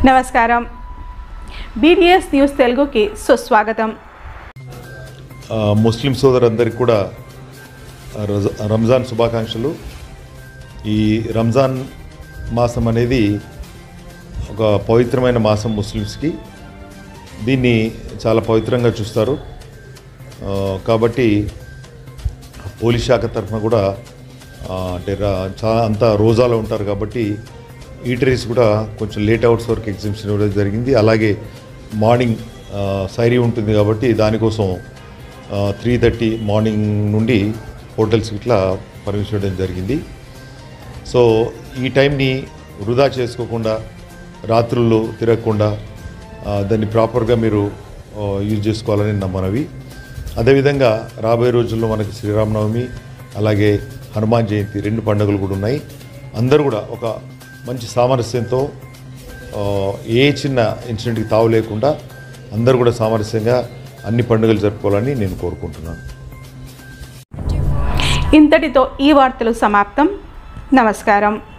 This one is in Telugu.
నమస్కారం బీడిఎస్ న్యూస్ తెలుగుకి సుస్వాగతం ఆ, ముస్లిం సోదరులందరికీ కూడా రజ- రంజాన్ శుభాకాంక్షలు ఈ రంజాన్ మాసం అనేది ఒక పవిత్రమైన మాసం ముస్లిమ్స్కి దీన్ని చాలా పవిత్రంగా చూస్తారు ఆ, కాబట్టి పోలీస్ శాఖ తరఫున కూడా ఆ, అంటే రా- చాలా అంతా రోజాలో ఉంటారు కాబట్టి ఈటరీస్ కూడా కొంచెం లేట్ అవర్స్ వరకు ఎగ్జిబిషన్ ఇవ్వడం జరిగింది అలాగే మార్నింగ్ ఆ, సైరీ ఉంటుంది కాబట్టి దానికోసం త్రీ థర్టీ మార్నింగ్ నుండి హోటల్స్ ఇట్లా పర్మిషన్ ఇవ్వడం జరిగింది సో ఈ టైంని వృధా చేసుకోకుండా రాత్రుల్లో తిరగకుండా ఆ, దాన్ని ప్రాపర్గా మీరు ఆ, యూజ్ చేసుకోవాలని నా మనవి అదేవిధంగా రాబోయే రోజుల్లో మనకి శ్రీరామనవమి అలాగే హనుమాన్ జయంతి రెండు పండుగలు కూడా ఉన్నాయి అందరూ కూడా ఒక మంచి సామరస్యంతో ఆ, ఏ చిన్న ఇన్సిడెంట్కి తావు లేకుండా అందరూ కూడా సామరస్యంగా అన్ని పండుగలు జరుపుకోవాలని నేను కోరుకుంటున్నాను ఇంతటితో ఈ వార్తలు సమాప్తం నమస్కారం